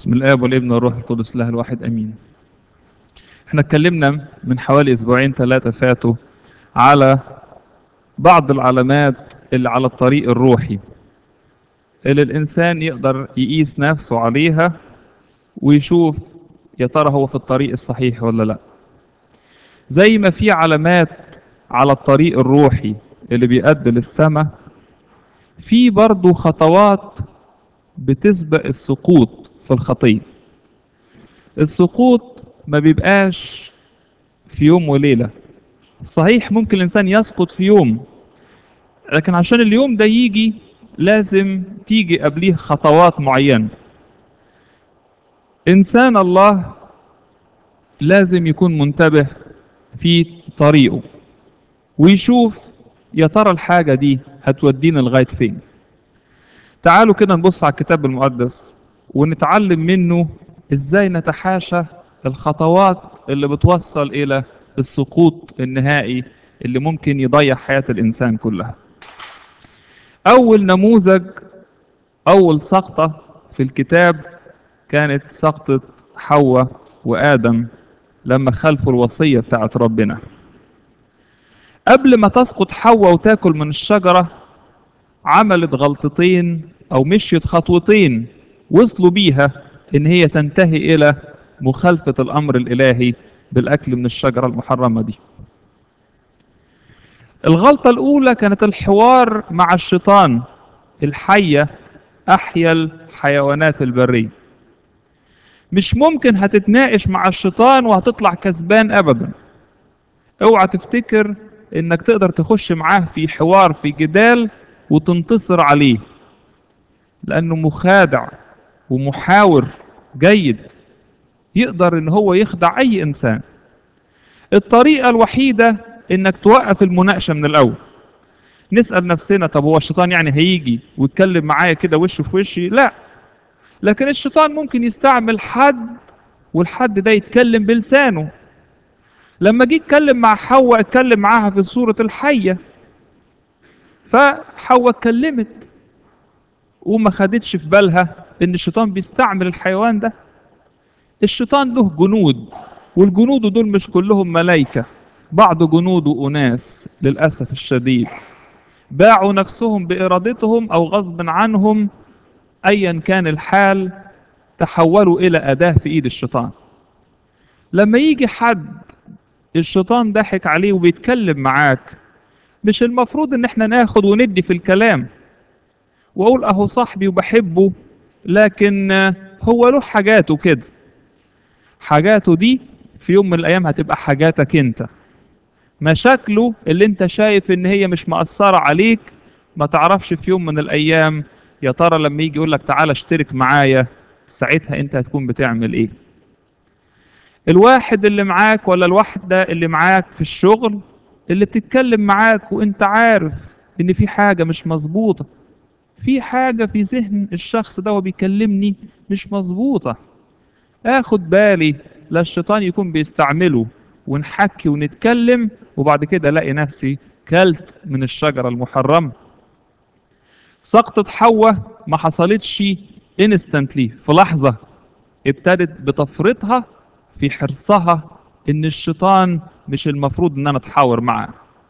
بسم الآب والابن والروح القدس الله الواحد أمين احنا اتكلمنا من حوالي أسبوعين ثلاثة فاتوا على بعض العلامات اللي على الطريق الروحي اللي الإنسان يقدر يقيس نفسه عليها ويشوف يا ترى هو في الطريق الصحيح ولا لا زي ما في علامات على الطريق الروحي اللي بيؤدي للسماء في برضه خطوات بتسبق السقوط في الخطية السقوط ما بيبقاش في يوم وليلة صحيح ممكن الإنسان يسقط في يوم لكن عشان اليوم ده يجي لازم تيجي قبليه خطوات معينة إنسان الله لازم يكون منتبه في طريقه ويشوف يا ترى الحاجة دي هتودينا لغاية فين تعالوا كده نبص على الكتاب المقدس ونتعلم منه ازاي نتحاشى الخطوات اللي بتوصل الى السقوط النهائي اللي ممكن يضيع حياة الانسان كلها اول نموذج اول سقطة في الكتاب كانت سقطة حواء وادم لما خلفوا الوصية بتاعت ربنا قبل ما تسقط حواء وتاكل من الشجرة عملت غلطتين او مشيت خطوتين وصلوا بيها ان هي تنتهي الى مخالفة الامر الالهي بالاكل من الشجرة المحرمة دي الغلطة الاولى كانت الحوار مع الشيطان الحية احيا الحيوانات البرية مش ممكن هتتناقش مع الشيطان وهتطلع كسبان ابدا اوعى تفتكر انك تقدر تخش معاه في حوار في جدال وتنتصر عليه لانه مخادع ومحاور جيد يقدر ان هو يخدع اي انسان الطريقه الوحيده انك توقف المناقشه من الاول نسال نفسنا طب هو الشيطان يعني هيجي ويتكلم معايا كده وشه في وشي لا لكن الشيطان ممكن يستعمل حد والحد ده يتكلم بلسانه لما جه يتكلم مع حواء اتكلم معاها في صوره الحيه فحواء اتكلمت وما خدتش في بالها ان الشيطان بيستعمل الحيوان ده الشيطان له جنود والجنود دول مش كلهم ملائكة بعض جنوده أناس للأسف الشديد باعوا نفسهم بإرادتهم أو غصب عنهم أيا كان الحال تحولوا إلى أداة في إيد الشيطان لما يجي حد الشيطان ضحك عليه وبيتكلم معاك مش المفروض ان احنا ناخد وندي في الكلام واقول اهو صاحبي وبحبه لكن هو له حاجاته كده حاجاته دي في يوم من الايام هتبقى حاجاتك انت مشاكله اللي انت شايف ان هي مش مأثرة عليك ما تعرفش في يوم من الايام يا ترى لما يجي يقول لك تعالى اشترك معايا ساعتها انت هتكون بتعمل ايه الواحد اللي معاك ولا الواحدة اللي معاك في الشغل اللي بتتكلم معاك وانت عارف ان في حاجة مش مظبوطة في حاجة في ذهن الشخص ده وبيكلمني مش مظبوطة اخد بالي لا الشيطان يكون بيستعمله ونحكي ونتكلم وبعد كده الاقي نفسي كلت من الشجرة المحرمة سقطة حواء ما حصلتش انستنتلي في لحظة ابتدت بتفريطها في حرصها ان الشيطان مش المفروض ان انا اتحاور معاه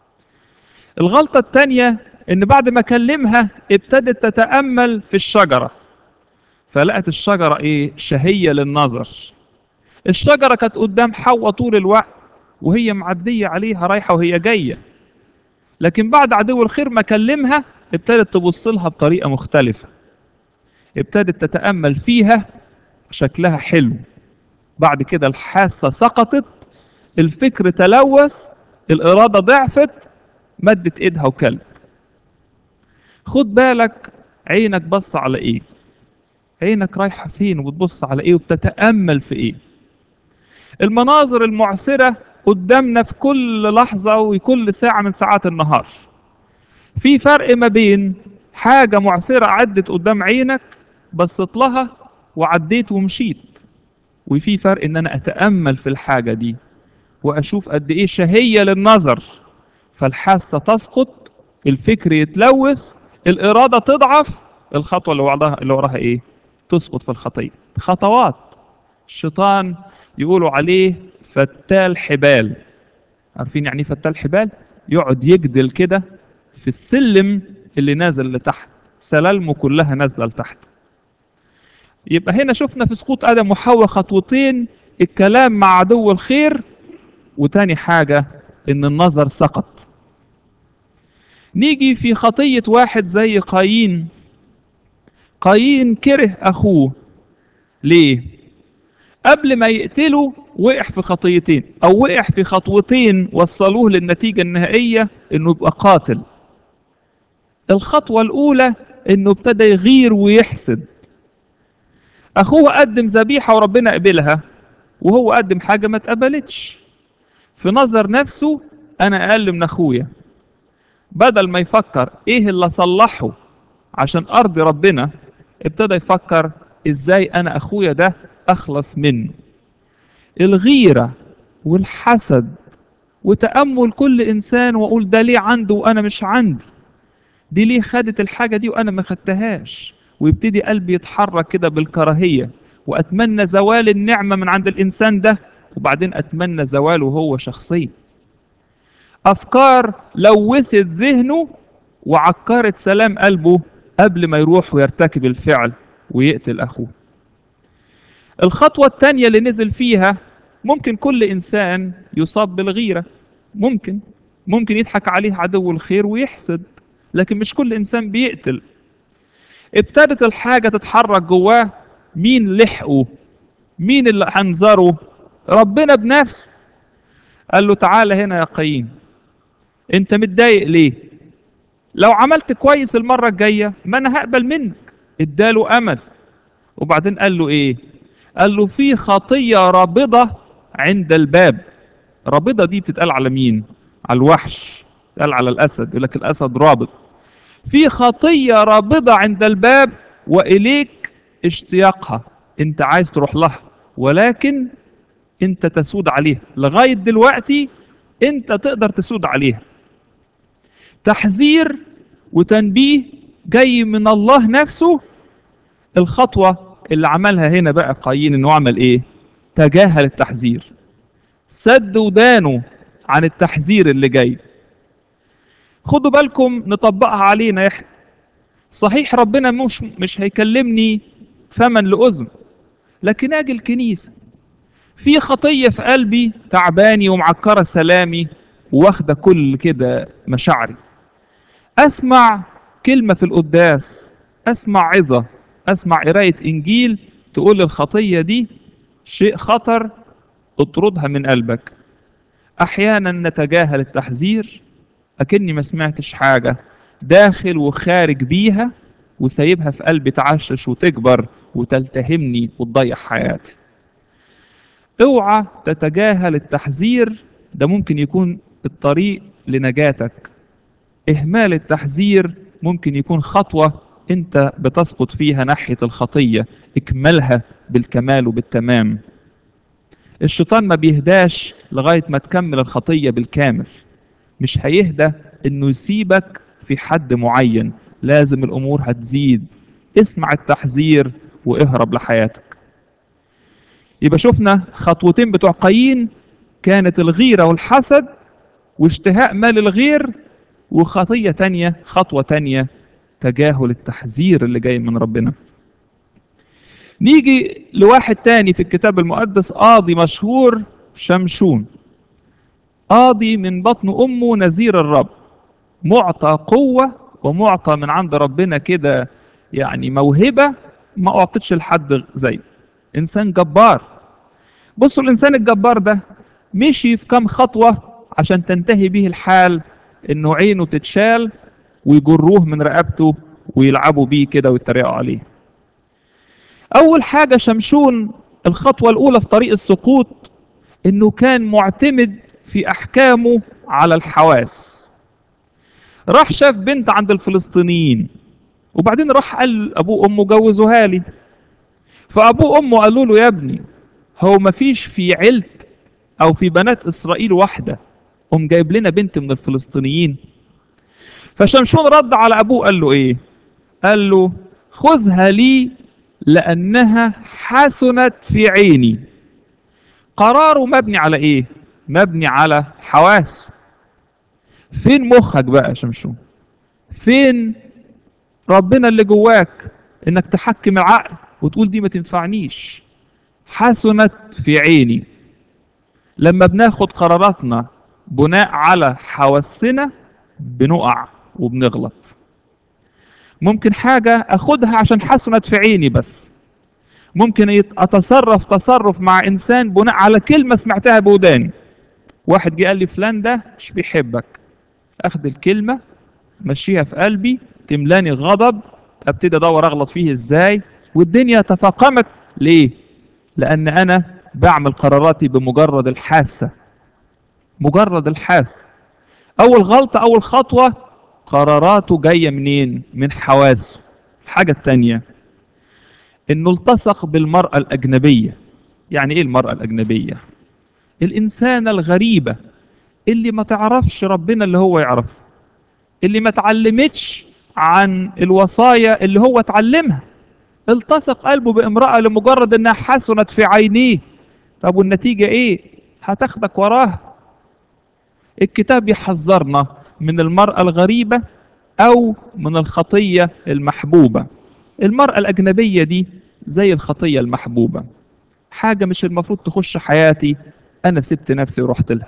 الغلطة التانية ان بعد ما كلمها ابتدت تتأمل في الشجرة فلقت الشجرة ايه شهية للنظر الشجرة كانت قدام حواء طول الوقت وهي معدية عليها رايحة وهي جاية لكن بعد عدو الخير ما كلمها ابتدت تبص لها بطريقة مختلفة ابتدت تتأمل فيها شكلها حلو بعد كده الحاسة سقطت الفكر تلوث الإرادة ضعفت مدت إيدها وكلت خد بالك عينك بص على إيه عينك رايحة فين وبتبص على إيه وبتتأمل في إيه المناظر المعسرة قدامنا في كل لحظة وكل ساعة من ساعات النهار في فرق ما بين حاجة معسرة عدت قدام عينك بصيت لها وعديت ومشيت وفي فرق ان انا اتامل في الحاجه دي واشوف قد ايه شهيه للنظر فالحاسه تسقط الفكر يتلوث الاراده تضعف الخطوه اللي وراها اللي وراها ايه تسقط في الخطيه خطوات الشيطان يقولوا عليه فتال حبال عارفين يعني ايه فتال حبال يقعد يجدل كده في السلم اللي نازل لتحت سلالمه كلها نازله لتحت يبقى هنا شفنا في سقوط ادم وحواء خطوتين الكلام مع عدو الخير وتاني حاجه ان النظر سقط نيجي في خطيه واحد زي قايين قايين كره اخوه ليه قبل ما يقتله وقع في خطيتين او وقع في خطوتين وصلوه للنتيجه النهائيه انه يبقى قاتل الخطوه الاولى انه ابتدى يغير ويحسد اخوه قدم ذبيحه وربنا قبلها وهو قدم حاجه ما اتقبلتش في نظر نفسه انا اقل من اخويا بدل ما يفكر ايه اللي اصلحه عشان ارضي ربنا ابتدى يفكر ازاي انا اخويا ده اخلص منه الغيره والحسد وتامل كل انسان واقول ده ليه عنده وانا مش عندي دي ليه خدت الحاجه دي وانا ما خدتهاش ويبتدي قلبي يتحرك كده بالكراهيه واتمنى زوال النعمه من عند الانسان ده وبعدين اتمنى زواله هو شخصيا افكار لوثت ذهنه وعكرت سلام قلبه قبل ما يروح ويرتكب الفعل ويقتل اخوه الخطوه الثانيه اللي نزل فيها ممكن كل انسان يصاب بالغيره ممكن ممكن يضحك عليه عدو الخير ويحسد لكن مش كل انسان بيقتل ابتدت الحاجه تتحرك جواه مين لحقه مين اللي انذره ربنا بنفسه قال له تعالى هنا يا قايين انت متضايق ليه لو عملت كويس المره الجايه ما انا هقبل منك اداله امل وبعدين قال له ايه قال له في خطيه رابضه عند الباب رابضه دي بتتقال على مين على الوحش قال على الاسد يقول لك الاسد رابط في خطيه رابضه عند الباب واليك اشتياقها انت عايز تروح لها ولكن انت تسود عليها لغايه دلوقتي انت تقدر تسود عليها تحذير وتنبيه جاي من الله نفسه الخطوه اللي عملها هنا بقى قايين انه عمل ايه تجاهل التحذير سد ودانه عن التحذير اللي جاي خدوا بالكم نطبقها علينا احنا صحيح ربنا مش مش هيكلمني فما لاذن لكن اجي الكنيسه في خطيه في قلبي تعباني ومعكره سلامي واخده كل كده مشاعري اسمع كلمه في القداس اسمع عظه اسمع قرايه انجيل تقول الخطيه دي شيء خطر اطردها من قلبك احيانا نتجاهل التحذير اكني ما سمعتش حاجه داخل وخارج بيها وسايبها في قلبي تعشش وتكبر وتلتهمني وتضيع حياتي اوعى تتجاهل التحذير ده ممكن يكون الطريق لنجاتك اهمال التحذير ممكن يكون خطوه انت بتسقط فيها ناحيه الخطيه اكملها بالكمال وبالتمام الشيطان ما بيهداش لغايه ما تكمل الخطيه بالكامل مش هيهدى انه يسيبك في حد معين لازم الامور هتزيد اسمع التحذير واهرب لحياتك يبقى شفنا خطوتين بتوع قايين كانت الغيرة والحسد واشتهاء مال الغير وخطية تانية خطوة تانية تجاهل التحذير اللي جاي من ربنا نيجي لواحد تاني في الكتاب المقدس قاضي مشهور شمشون قاضي من بطن أمه نذير الرب معطى قوة ومعطى من عند ربنا كده يعني موهبة ما أعطتش لحد زيه إنسان جبار بصوا الإنسان الجبار ده مشي في كام خطوة عشان تنتهي به الحال إنه عينه تتشال ويجروه من رقبته ويلعبوا بيه كده ويتريقوا عليه أول حاجة شمشون الخطوة الأولى في طريق السقوط إنه كان معتمد في أحكامه على الحواس راح شاف بنت عند الفلسطينيين وبعدين راح قال لأبوه وأمه جوزوها لي فأبوه وأمه قالوا له يا ابني هو ما فيش في عيلة أو في بنات إسرائيل واحدة قوم جايب لنا بنت من الفلسطينيين فشمشون رد على أبوه قال له إيه قال له خذها لي لأنها حسنت في عيني قراره مبني على إيه؟ مبني على حواس فين مخك بقى يا شمشون؟ فين ربنا اللي جواك إنك تحكم العقل وتقول دي ما تنفعنيش حسنت في عيني لما بناخد قراراتنا بناء على حواسنا بنقع وبنغلط ممكن حاجة أخدها عشان حسنت في عيني بس ممكن يت- أتصرف تصرف مع إنسان بناء على كلمة سمعتها بوداني واحد جه قال لي فلان ده مش بيحبك أخد الكلمة مشيها في قلبي تملاني غضب ابتدي ادور اغلط فيه ازاي والدنيا تفاقمت ليه لان انا بعمل قراراتي بمجرد الحاسه مجرد الحاسه اول غلطه اول خطوه قراراته جايه منين من حواسه الحاجه التانية انه التصق بالمراه الاجنبيه يعني ايه المراه الاجنبيه الانسانه الغريبه اللي ما تعرفش ربنا اللي هو يعرفه اللي ما اتعلمتش عن الوصايا اللي هو اتعلمها التصق قلبه بامرأة لمجرد انها حسنت في عينيه طب والنتيجة ايه هتاخدك وراها الكتاب يحذرنا من المرأة الغريبة او من الخطية المحبوبة المرأة الأجنبية دي زي الخطية المحبوبة حاجة مش المفروض تخش حياتي أنا سبت نفسي ورحت لها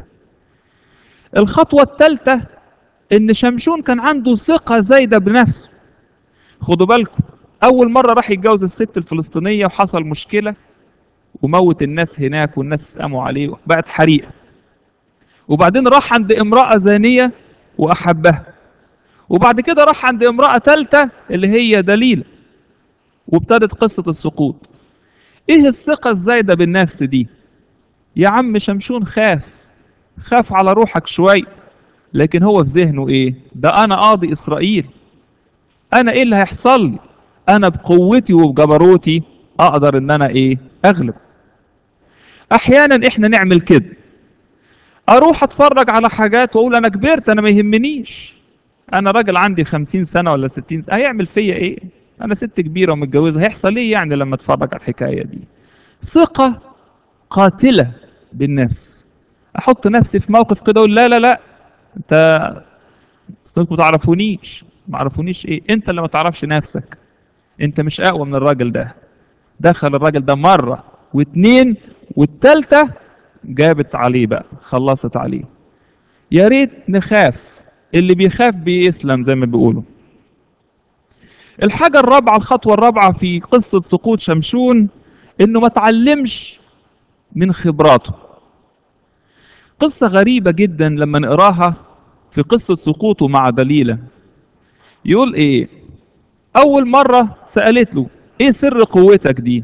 الخطوة الثالثة ان شمشون كان عنده ثقة زايدة بنفسه خدوا بالكم اول مرة راح يتجوز الست الفلسطينية وحصل مشكلة وموت الناس هناك والناس قاموا عليه بقت حريقة وبعدين راح عند امرأة زانية واحبها وبعد كده راح عند امرأة ثالثة اللي هي دليلة وابتدت قصة السقوط ايه الثقة الزايدة بالنفس دي يا عم شمشون خاف خاف على روحك شوي لكن هو في ذهنه ايه ده انا قاضي اسرائيل انا ايه اللي هيحصل لي انا بقوتي وبجبروتي اقدر ان انا ايه اغلب احيانا احنا نعمل كده اروح اتفرج على حاجات واقول انا كبرت انا ما يهمنيش انا راجل عندي خمسين سنة ولا ستين سنة هيعمل فيا ايه انا ست كبيرة ومتجوزة هيحصل ايه يعني لما اتفرج على الحكاية دي ثقة قاتلة بالنفس احط نفسي في موقف كده اقول لا لا لا انت اصلكم ما تعرفونيش ما عرفونيش ايه انت اللي ما تعرفش نفسك انت مش اقوى من الراجل ده دخل الراجل ده مرة واتنين والتالتة جابت عليه بقى خلصت عليه يا ريت نخاف اللي بيخاف بيسلم زي ما بيقولوا الحاجة الرابعة الخطوة الرابعة في قصة سقوط شمشون انه ما تعلمش من خبراته قصة غريبة جدا لما نقراها في قصة سقوطه مع دليلة يقول ايه اول مرة سألت له ايه سر قوتك دي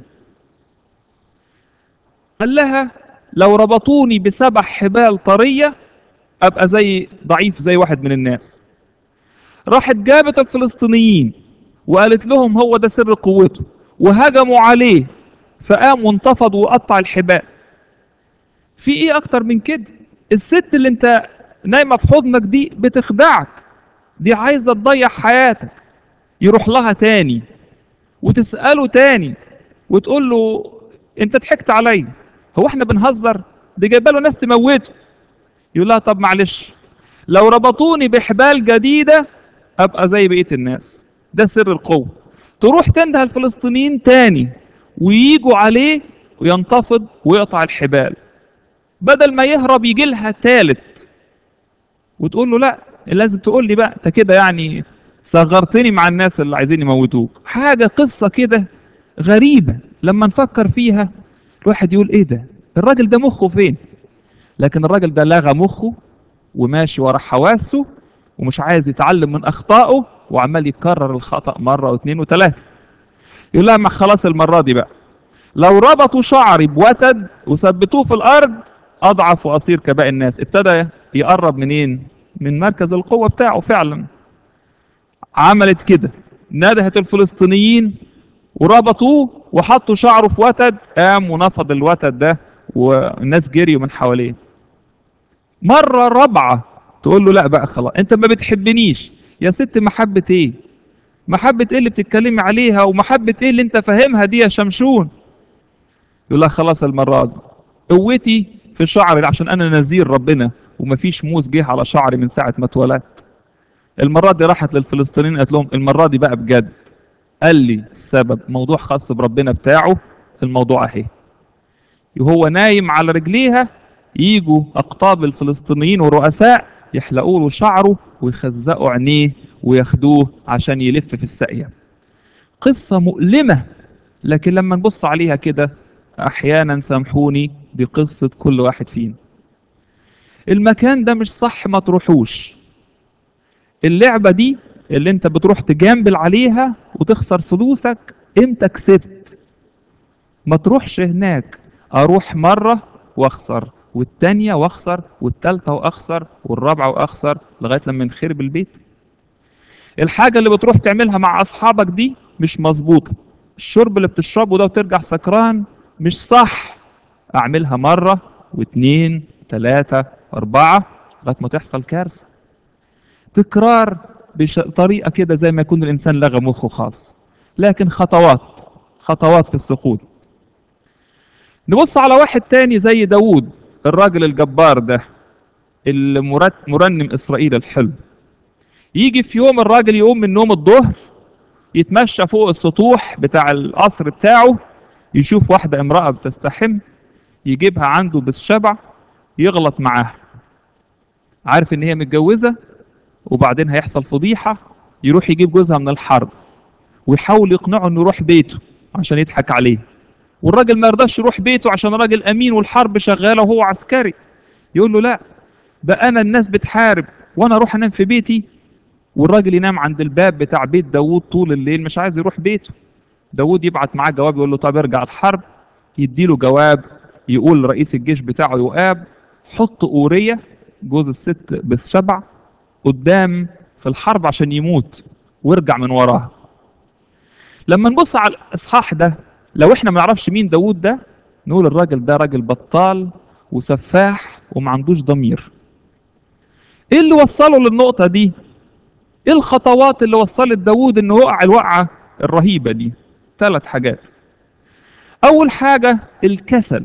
قال لها لو ربطوني بسبع حبال طرية ابقى زي ضعيف زي واحد من الناس راحت جابت الفلسطينيين وقالت لهم هو ده سر قوته وهجموا عليه فقام وانتفض وقطع الحبال في ايه اكتر من كده الست اللي انت نايمه في حضنك دي بتخدعك دي عايزه تضيع حياتك يروح لها تاني وتساله تاني وتقول له انت ضحكت عليا هو احنا بنهزر دي جايبه له ناس تموته يقول لها طب معلش لو ربطوني بحبال جديده ابقى زي بقيه الناس ده سر القوه تروح تنده الفلسطينيين تاني ويجوا عليه وينتفض ويقطع الحبال بدل ما يهرب يجي لها تالت وتقول له لا لازم تقول لي بقى انت كده يعني صغرتني مع الناس اللي عايزين يموتوك حاجه قصه كده غريبه لما نفكر فيها الواحد يقول ايه ده الراجل ده مخه فين لكن الراجل ده لغى مخه وماشي ورا حواسه ومش عايز يتعلم من اخطائه وعمال يكرر الخطا مره واثنين وثلاثه يقول لها ما خلاص المره دي بقى لو ربطوا شعري بوتد وثبتوه في الارض اضعف واصير كباقي الناس ابتدى يقرب منين من مركز القوه بتاعه فعلا عملت كده ندهت الفلسطينيين وربطوه وحطوا شعره في وتد قام ونفض الوتد ده والناس جريوا من حواليه مرة رابعة تقول له لا بقى خلاص انت ما بتحبنيش يا ست محبة ايه محبة ايه اللي بتتكلمي عليها ومحبة ايه اللي انت فاهمها دي يا شمشون يقول لها خلاص المرة دي قوتي في شعري عشان انا نذير ربنا ومفيش موس جه على شعري من ساعة ما اتولدت المرة دي راحت للفلسطينيين قالت لهم المرة دي بقى بجد قال لي السبب موضوع خاص بربنا بتاعه الموضوع اهي وهو نايم على رجليها يجوا اقطاب الفلسطينيين والرؤساء يحلقوا له شعره ويخزقوا عينيه وياخدوه عشان يلف في الساقيه قصه مؤلمه لكن لما نبص عليها كده احيانا سامحوني دي قصه كل واحد فينا المكان ده مش صح ما تروحوش اللعبه دي اللي انت بتروح تجامبل عليها وتخسر فلوسك امتى كسبت ما تروحش هناك اروح مره واخسر والتانية واخسر والتالتة واخسر والرابعة واخسر لغاية لما نخرب البيت الحاجة اللي بتروح تعملها مع اصحابك دي مش مظبوطة الشرب اللي بتشربه ده وترجع سكران مش صح اعملها مرة واثنين ثلاثة اربعة لغاية ما تحصل كارثة تكرار بطريقة كده زي ما يكون الانسان لغى مخه خالص لكن خطوات خطوات في السقوط نبص على واحد تاني زي داوود الراجل الجبار ده اللي مرت مرنم اسرائيل الحلو يجي في يوم الراجل يقوم من نوم الظهر يتمشى فوق السطوح بتاع القصر بتاعه يشوف واحدة امرأة بتستحم يجيبها عنده بالشبع يغلط معاها عارف ان هي متجوزة وبعدين هيحصل فضيحة يروح يجيب جوزها من الحرب ويحاول يقنعه انه يروح بيته عشان يضحك عليه والراجل ما يرضاش يروح بيته عشان راجل امين والحرب شغاله وهو عسكري يقول له لا بقى انا الناس بتحارب وانا اروح انام في بيتي والراجل ينام عند الباب بتاع بيت داوود طول الليل مش عايز يروح بيته داوود يبعت معاه جواب يقول له طب ارجع الحرب يديله جواب يقول رئيس الجيش بتاعه يؤاب حط أورية جوز الست بالسبع قدام في الحرب عشان يموت وارجع من وراها لما نبص على الاصحاح ده لو احنا ما نعرفش مين داوود ده نقول الراجل ده راجل بطال وسفاح وما عندوش ضمير ايه اللي وصله للنقطة دي ايه الخطوات اللي وصلت داوود انه وقع الوقعة الرهيبة دي ثلاث حاجات اول حاجة الكسل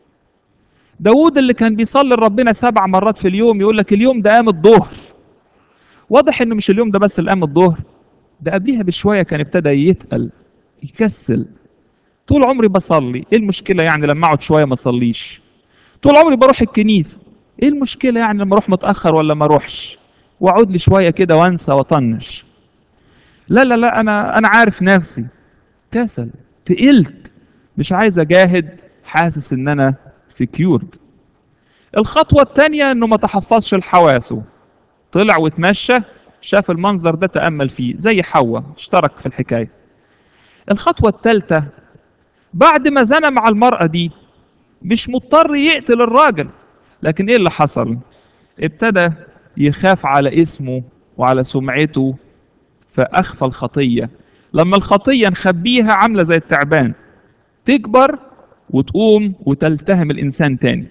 داوود اللي كان بيصلي لربنا سبع مرات في اليوم يقول لك اليوم ده قام الظهر واضح انه مش اليوم ده بس اللي قام الظهر ده قبليها بشوية كان ابتدى يتقل يكسل طول عمري بصلي ايه المشكلة يعني لما اقعد شوية ما اصليش طول عمري بروح الكنيسة ايه المشكلة يعني لما اروح متأخر ولا ما اروحش واقعد لي شوية كده وانسى واطنش لا لا لا انا انا عارف نفسي كسل تقلت مش عايز اجاهد حاسس ان انا سكيورد الخطوة التانية انه ما تحفظش لحواسه طلع واتمشى شاف المنظر ده تأمل فيه زي حواء اشترك في الحكاية الخطوة الثالثة بعد ما زنى مع المرأة دي مش مضطر يقتل الراجل لكن ايه اللي حصل ابتدى يخاف على اسمه وعلى سمعته فأخفى الخطية لما الخطية نخبيها عاملة زي التعبان تكبر وتقوم وتلتهم الإنسان تاني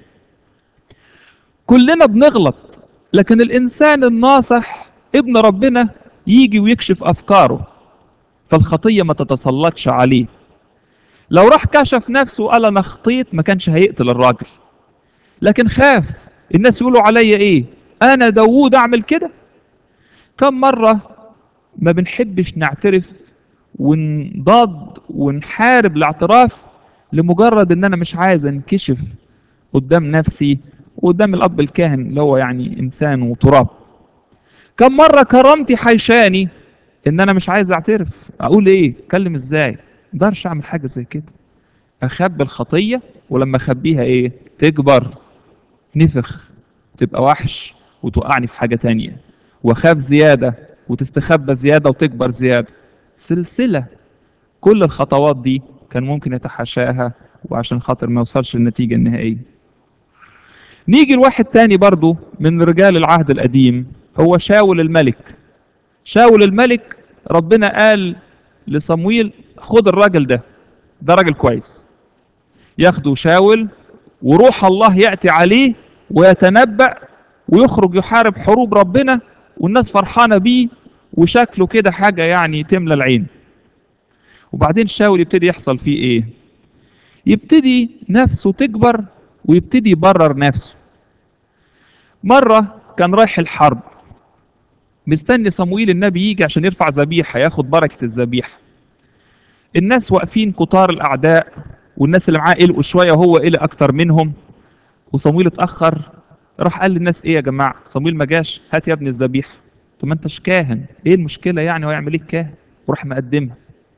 كلنا بنغلط لكن الإنسان الناصح ابن ربنا يجي ويكشف أفكاره فالخطية ما تتسلطش عليه لو راح كشف نفسه وقال أنا خطيت ما كانش هيقتل الراجل لكن خاف الناس يقولوا عليا إيه أنا داوود أعمل كده كم مرة ما بنحبش نعترف ونضاد ونحارب الاعتراف لمجرد ان انا مش عايز انكشف قدام نفسي وقدام الاب الكاهن اللي هو يعني انسان وتراب كم مرة كرامتي حيشاني ان انا مش عايز اعترف اقول ايه اتكلم ازاي مقدرش اعمل حاجة زي كده اخبي الخطية ولما اخبيها ايه تكبر نفخ تبقى وحش وتوقعني في حاجة تانية واخاف زيادة وتستخبى زيادة وتكبر زيادة سلسلة كل الخطوات دي كان ممكن يتحاشاها وعشان خاطر ما يوصلش للنتيجة النهائية نيجي لواحد تاني برضو من رجال العهد القديم هو شاول الملك شاول الملك ربنا قال لصمويل خد الراجل ده ده راجل كويس ياخده شاول وروح الله يأتي عليه ويتنبأ ويخرج يحارب حروب ربنا والناس فرحانة بيه وشكله كده حاجة يعني تملى العين وبعدين شاول يبتدي يحصل فيه ايه يبتدي نفسه تكبر ويبتدي يبرر نفسه مرة كان رايح الحرب مستني صمويل النبي يجي عشان يرفع ذبيحة ياخد بركة الذبيحة الناس واقفين كتار الأعداء والناس اللي معاه قلقوا شوية وهو قلق أكتر منهم وصمويل اتأخر راح قال للناس إيه يا جماعة صمويل ما جاش هات يا ابني الذبيحة طب ما انتش كاهن ايه المشكلة يعني هو يعمل ايه الكاهن وراح مقدمها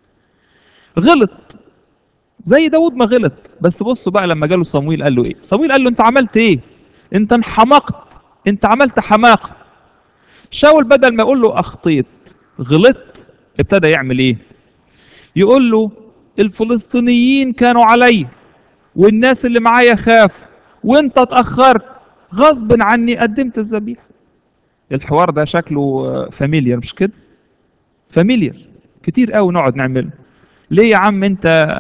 غلط زي داود ما غلط بس بصوا بقى لما جاله صمويل قال له ايه صمويل قال له انت عملت ايه انت انحمقت انت عملت حماقة شاول بدل ما يقول له اخطيت غلطت ابتدى يعمل ايه يقول له الفلسطينيين كانوا علي والناس اللي معايا خاف وانت اتاخرت غصب عني قدمت الذبيحه الحوار ده شكله فاميليار مش كده فاميليار كتير قوي نقعد نعمله ليه يا عم انت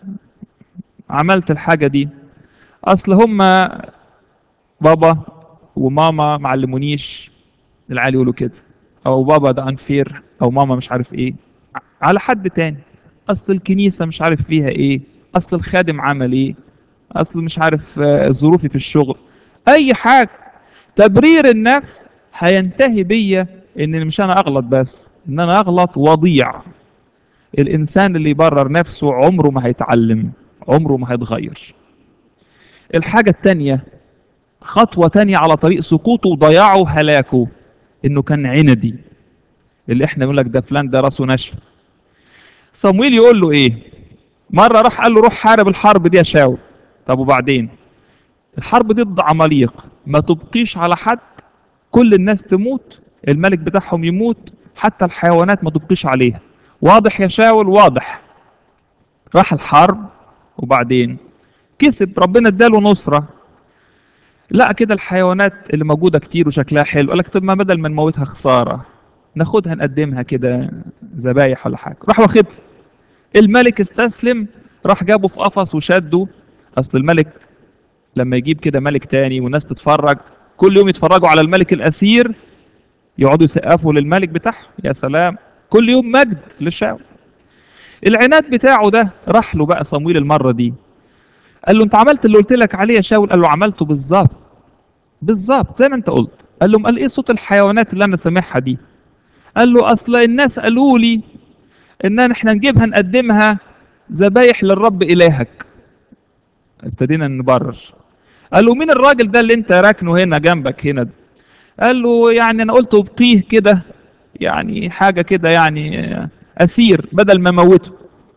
عملت الحاجه دي اصل هما بابا وماما ما علمونيش العيال يقولوا كده او بابا ده انفير او ماما مش عارف ايه على حد تاني اصل الكنيسه مش عارف فيها ايه اصل الخادم عمل ايه اصل مش عارف ظروفي في الشغل اي حاجه تبرير النفس هينتهي بيا ان مش انا اغلط بس ان انا اغلط وضيع الانسان اللي يبرر نفسه عمره ما هيتعلم عمره ما هيتغير الحاجه التانيه خطوه تانيه على طريق سقوطه وضياعه هلاكه انه كان عندي اللي احنا بنقول لك ده فلان ده راسه ناشفه صمويل يقول له ايه مره راح قال له روح حارب الحرب دي يا شاول طب وبعدين الحرب دي ضد عماليق ما تبقيش على حد كل الناس تموت الملك بتاعهم يموت حتى الحيوانات ما تبقيش عليها واضح يا شاول واضح راح الحرب وبعدين كسب ربنا اداله نصرة لا كده الحيوانات اللي موجودة كتير وشكلها حلو قال لك طب ما بدل ما نموتها خسارة ناخدها نقدمها كده ذبايح ولا حاجة راح واخدها الملك استسلم راح جابه في قفص وشده اصل الملك لما يجيب كده ملك تاني والناس تتفرج كل يوم يتفرجوا على الملك الاسير يقعدوا يسقفوا للملك بتاعهم يا سلام كل يوم مجد للشعب العناد بتاعه ده راح له بقى صمويل المره دي قال له انت عملت اللي قلت لك عليه يا شاول قال له عملته بالظبط بالظبط زي ما انت قلت قال له قال ايه صوت الحيوانات اللي انا سامعها دي قال له اصل الناس قالوا لي ان احنا نجيبها نقدمها ذبايح للرب الهك ابتدينا نبرر قال له مين الراجل ده اللي انت راكنه هنا جنبك هنا ده قال له يعني انا قلت ابقيه كده يعني حاجه كده يعني اسير بدل ما موته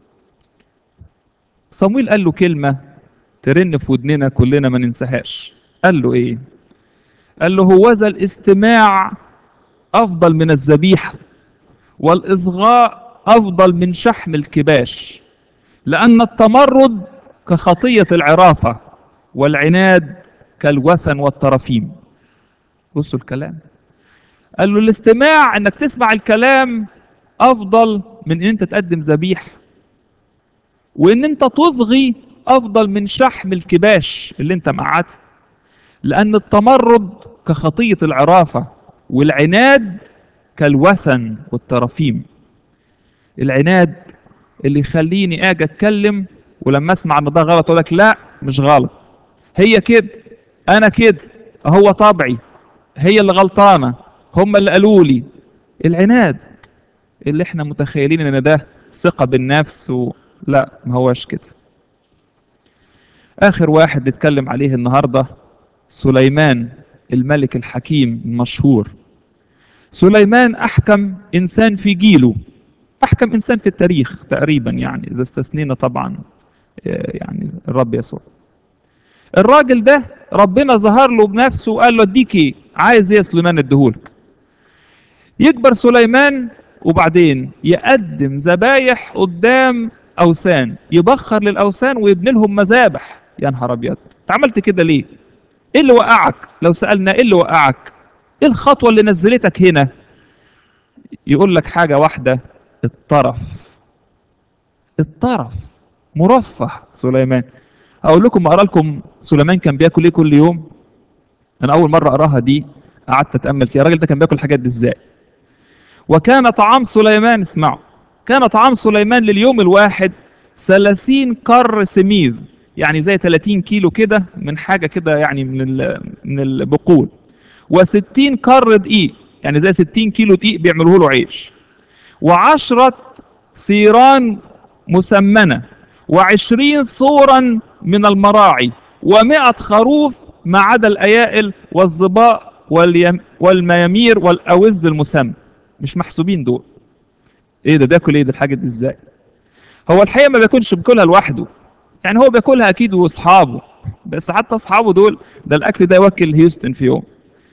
صمويل قال له كلمه ترن في ودننا كلنا ما ننساهاش قال له ايه قال له هوذا الاستماع افضل من الذبيحه والاصغاء افضل من شحم الكباش لان التمرد كخطيه العرافه والعناد كالوثن والترافيم بصوا الكلام قال له الاستماع انك تسمع الكلام افضل من ان انت تقدم ذبيح وان انت تصغي افضل من شحم الكباش اللي انت مقعدت لان التمرد كخطيه العرافه والعناد كالوثن والترافيم العناد اللي يخليني اجي اتكلم ولما اسمع ان ده غلط اقول لك لا مش غلط هي كده انا كده هو طبعي هي اللي غلطانه هم اللي قالوا لي العناد اللي احنا متخيلين ان ده ثقه بالنفس و... لا ما هوش كده اخر واحد نتكلم عليه النهارده سليمان الملك الحكيم المشهور سليمان احكم انسان في جيله احكم انسان في التاريخ تقريبا يعني اذا استثنينا طبعا يعني الرب يسوع الراجل ده ربنا ظهر له بنفسه وقال له اديك ايه عايز ايه يا سليمان اديهولك يكبر سليمان وبعدين يقدم ذبايح قدام اوثان يبخر للاوثان ويبني لهم مذابح يا نهار ابيض انت عملت كده ليه ايه اللي وقعك لو سالنا ايه اللي وقعك ايه الخطوه اللي نزلتك هنا يقول لك حاجه واحده الطرف الطرف مرفه سليمان اقول لكم اقرا لكم سليمان كان بياكل ايه كل يوم انا اول مره اقراها دي قعدت اتامل فيها الراجل ده كان بياكل الحاجات دي ازاي وكان طعام سليمان اسمعوا كان طعام سليمان لليوم الواحد 30 كر سميذ يعني زي 30 كيلو كده من حاجة كده يعني من ال- من البقول و60 كر دقيق يعني زي 60 كيلو دقيق بيعملوه له عيش وعشرة ثيران مسمنة وعشرين صورا من المراعي ومائة خروف ما عدا الأيائل والظباء واليم والميامير والأوز المسمى مش محسوبين دول ايه ده بياكل ايه ده الحاجة دي ازاي هو الحقيقة ما بياكلش بياكلها لوحده يعني هو بياكلها اكيد واصحابه بس حتى اصحابه دول ده الاكل ده يوكل هيوستن في يوم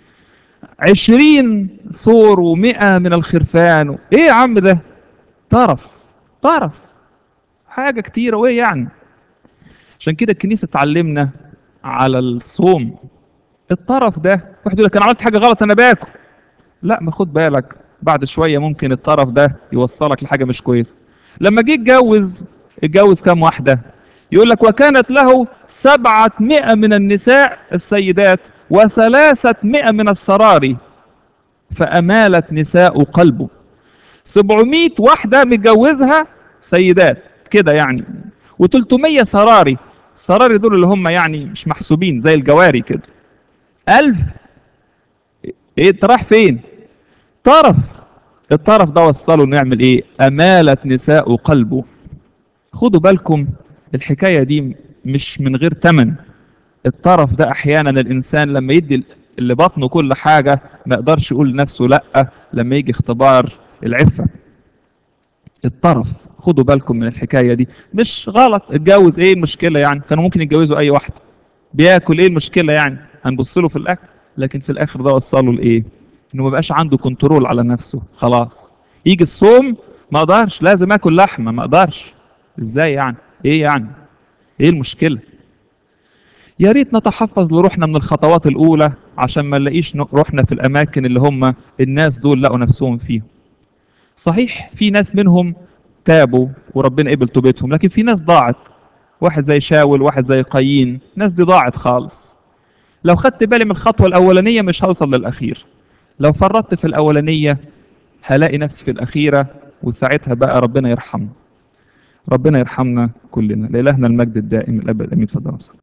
عشرين صور ومئة من الخرفان ايه يا عم ده طرف طرف حاجة كتيرة وايه يعني عشان كده الكنيسة تعلمنا على الصوم الطرف ده واحد يقول لك انا عملت حاجة غلط انا باكل لا ما خد بالك بعد شوية ممكن الطرف ده يوصلك لحاجة مش كويسة لما جه اتجوز اتجوز كام واحدة يقول لك وكانت له سبعة مئة من النساء السيدات وثلاثة مئة من السراري فأمالت نساء قلبه سبعمائة واحدة متجوزها سيدات كده يعني و300 سراري السراري دول اللي هم يعني مش محسوبين زي الجواري كده ألف ايه انت رايح فين طرف الطرف ده وصله انه يعمل ايه امالت نساء قلبه خدوا بالكم الحكايه دي مش من غير تمن الطرف ده احيانا الانسان لما يدي اللي بطنه كل حاجه ما يقدرش يقول لنفسه لا لما يجي اختبار العفه الطرف خدوا بالكم من الحكايه دي مش غلط اتجوز ايه المشكله يعني كانوا ممكن يتجوزوا اي واحده بياكل ايه المشكله يعني هنبص له في الاكل لكن في الاخر ده وصله لايه انه ما بقاش عنده كنترول على نفسه خلاص يجي الصوم ما اقدرش لازم اكل لحمه ما اقدرش ازاي يعني ايه يعني ايه المشكله يا ريت نتحفظ لروحنا من الخطوات الاولى عشان ما نلاقيش روحنا في الاماكن اللي هم الناس دول لقوا نفسهم فيهم صحيح في ناس منهم تابوا وربنا قبل توبتهم لكن في ناس ضاعت واحد زي شاول واحد زي قايين الناس دي ضاعت خالص لو خدت بالي من الخطوة الأولانية مش هوصل للأخير لو فرطت في الأولانية هلاقي نفسي في الأخيرة وساعتها بقى ربنا يرحمنا ربنا يرحمنا كلنا لإلهنا المجد الدائم الأبد أمين تفضل